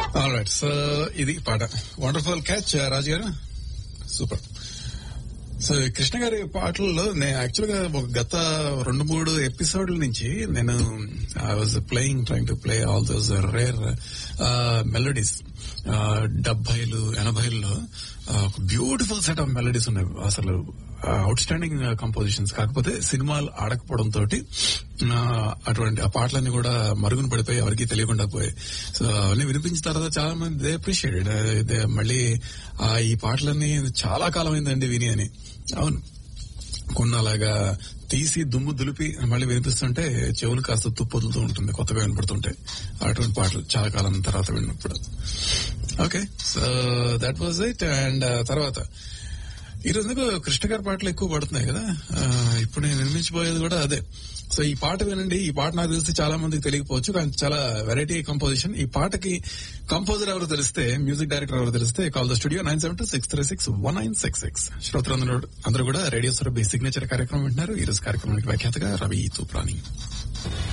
right so ఇది పాట wonderful catch రాజు గారు సూపర్ సో కృష్ణ గారి పాటల్లో నేను యాక్చువల్ గా ఒక గత రెండు మూడు ఎపిసోడ్ల నుంచి నేను I was playing trying to play all those rare melodies డెబ్బైలు ఎనభైల్లో ఒక బ్యూటిఫుల్ సెట్ ఆఫ్ మెలడీస్ ఉన్నాయి అసలు అవుట్ స్టాండింగ్ కంపోజిషన్స్ కాకపోతే సినిమాలు ఆడకపోవడం తోటి అటువంటి ఆ పాటలన్నీ కూడా మరుగున పడిపోయి ఎవరికి తెలియకుండా పోయాయి సో అవన్నీ వినిపించిన తర్వాత చాలా మంది దే అప్రిషియేటెడ్ మళ్ళీ ఆ ఈ పాటలన్నీ చాలా కాలం అయిందండి విని అని అవును కొన్ని అలాగా తీసి దుమ్ము దులిపి మళ్ళీ వినిపిస్తుంటే చెవులు కాస్త తుప్పొదులుతూ ఉంటుంది కొత్తగా వినపడుతుంటే అటువంటి పాటలు చాలా కాలం తర్వాత విన్నప్పుడు okay so that was it and తర్వాత ఈ రోజు కృష్ణ గారి పాటలు ఎక్కువ పడుతున్నాయి కదా ఆ, ఇప్పుడు నేను నిర్మించబోయేది కూడా అదే సో ఈ పాట వినండి ఈ పాట నాకు తెలిసి చాలా మందికి తెలియకపోవచ్చు కానీ చాలా వెరైటీ కంపోజిషన్ ఈ పాటకి కంపోజర్ ఎవరు తెలిస్తే మ్యూజిక్ డైరెక్టర్ ఎవరు తెలిస్తే call the studio nine seven two six three six one nine six six శ్రోతలందరూ అందరూ కూడా రేడియో సురభి సిగ్నేచర్ కార్యక్రమం వింటున్నారు ఈ రోజు కార్యక్రమానికి వ్యాఖ్యాతగా రవి తూప్రాని